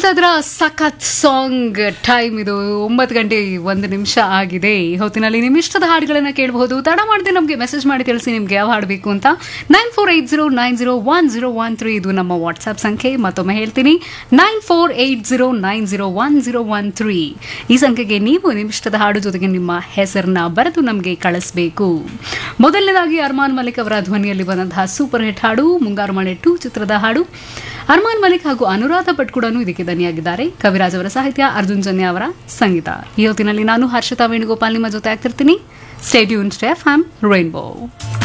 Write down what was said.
ಕೇಳ್ತಾ ಇದ್ರ ಸಖತ್ ಸಾಂಗ್ ಟೈಮ್ ಇದು ಒಂಬತ್ತು ಗಂಟೆ ಒಂದು ನಿಮಿಷ ಆಗಿದೆ ಈ ಹೊತ್ತಿನಲ್ಲಿ ನಿಮ್ಮ ಇಷ್ಟದ ಹಾಡುಗಳನ್ನ ಕೇಳಬಹುದು ತಡ ಮಾಡದೆ ನಮಗೆ ಮೆಸೇಜ್ ಮಾಡಿ ತಿಳಿಸಿ ನಿಮ್ಗೆ ಯಾವ ಹಾಡು ಬೇಕು ಅಂತ nine four eight zero nine zero one zero one three ಇದು ನಮ್ಮ ವಾಟ್ಸ್ಆಪ್ ಸಂಖ್ಯೆ ಮತ್ತೊಮ್ಮೆ ಹೇಳ್ತೀನಿ nine four eight zero nine zero one zero one three ಈ ಸಂಖ್ಯೆಗೆ ನೀವು ನಿಮ್ಮ ಇಷ್ಟದ ಹಾಡು ಜೊತೆಗೆ ನಿಮ್ಮ ಹೆಸರನ್ನ ಬರೆದು ನಮಗೆ ಕಳಿಸ್ಬೇಕು ಮೊದಲನೇದಾಗಿ ಅರ್ಮಾನ್ ಮಲಿಕ್ ಅವರ ಧ್ವನಿಯಲ್ಲಿ ಬಂದಂತಹ ಸೂಪರ್ ಹಿಟ್ ಹಾಡು ಮುಂಗಾರು ಮಳೆ ಟೂ ಚಿತ್ರದ ಹಾಡು ಅರ್ಮಾನ್ ಮಲಿಕ್ ಹಾಗೂ ಅನುರಾಧ ಭಟ್ ಕೂಡ ಇದಕ್ಕೆ ದನಿಯಾಗಿದ್ದಾರೆ ಕವಿರಾಜ್ ಅವರ ಸಾಹಿತ್ಯ ಅರ್ಜುನ್ ಜನ್ಯ ಅವರ ಸಂಗೀತ ಈ ಹೊತ್ತಿನಲ್ಲಿ ನಾನು ಹರ್ಷಿತಾ ವೇಣುಗೋಪಾಲ್ ನಿಮ್ಮ ಜೊತೆ ಆಗ್ತಿರ್ತೀನಿ ಸ್ಟೇಡಿಯೂನ್ ಸ್ಟೆಫ್ ಆಮ್ ರೈನ್ಬೋ